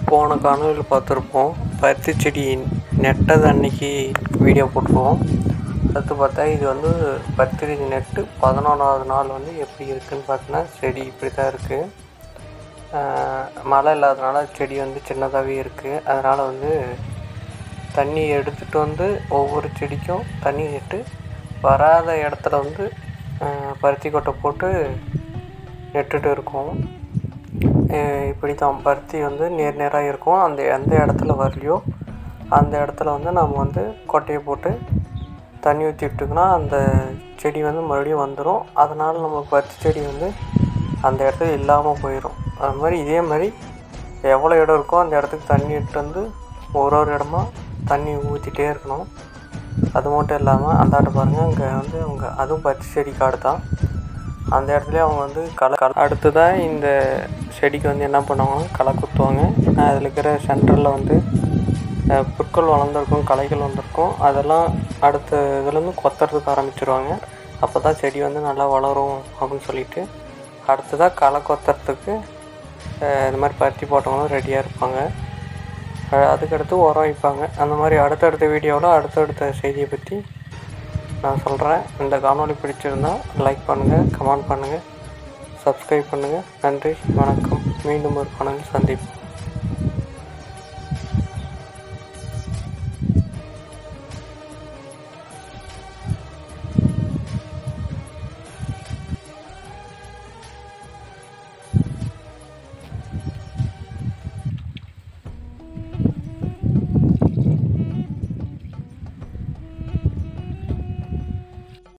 போன காணொலியில் பார்த்துருப்போம் பருத்தி செடி நெட்டது அன்னைக்கு வீடியோ போட்டிருவோம் அடுத்து பார்த்தா இது வந்து பருத்தி செடி நெட்டு பதினொன்றாவது நாள் வந்து எப்படி இருக்குதுன்னு பார்த்தீங்கன்னா செடி இப்படி தான் இருக்குது மழை இல்லாதனால செடி வந்து சின்னதாகவே இருக்குது அதனால் வந்து தண்ணி எடுத்துகிட்டு வந்து ஒவ்வொரு செடிக்கும் தண்ணி விட்டு வராத இடத்துல வந்து பருத்தி கொட்டை போட்டு நட்டுட்டு இருக்கோம் இப்படி தான் பருத்தி வந்து நேர் நேராக இருக்கும் அந்த எந்த இடத்துல வரலையோ அந்த இடத்துல வந்து நம்ம வந்து கொட்டையை போட்டு தண்ணி ஊற்றி விட்டோம்னா அந்த செடி வந்து மறுபடியும் வந்துடும் அதனால் நமக்கு பருத்தி செடி வந்து அந்த இடத்துல இல்லாமல் போயிடும் அது மாதிரி இதே மாதிரி எவ்வளோ இடம் இருக்கோ அந்த இடத்துக்கு தண்ணி இட்டு வந்து ஒரு ஒரு இடமா தண்ணி ஊற்றிட்டே இருக்கணும் அது மட்டும் இல்லாமல் அந்தாட்ட பாருங்கள் இங்கே வந்து அவங்க அதுவும் பருத்தி செடி காடு தான் அந்த இடத்துல அவங்க வந்து களை களை அடுத்ததாக இந்த செடிக்கு வந்து என்ன பண்ணுவாங்கன்னா களை குத்துவாங்க அதில் இருக்கிற சென்டரில் வந்து புற்கள் வளர்ந்துருக்கும் களைகள் வந்திருக்கும் அதெல்லாம் அடுத்த இதுலேருந்து கொத்துறதுக்கு ஆரம்பிச்சிருவாங்க அப்போ தான் செடி வந்து நல்லா வளரும் அப்படின்னு சொல்லிட்டு அடுத்ததாக களை கொத்துறதுக்கு இந்த மாதிரி பருத்தி போட்டவங்களும் ரெடியாக இருப்பாங்க அதுக்கடுத்து உரம் வைப்பாங்க அந்த மாதிரி அடுத்தடுத்த வீடியோவில் அடுத்தடுத்த செய்தியை பற்றி நான் சொல்கிறேன் இந்த காணொலி பிடிச்சிருந்தால் லைக் பண்ணுங்கள் கமெண்ட் பண்ணுங்கள் சப்ஸ்கிரைப் பண்ணுங்கள் நன்றி வணக்கம் மீண்டும் ஒரு காணொலி சந்திப்போம்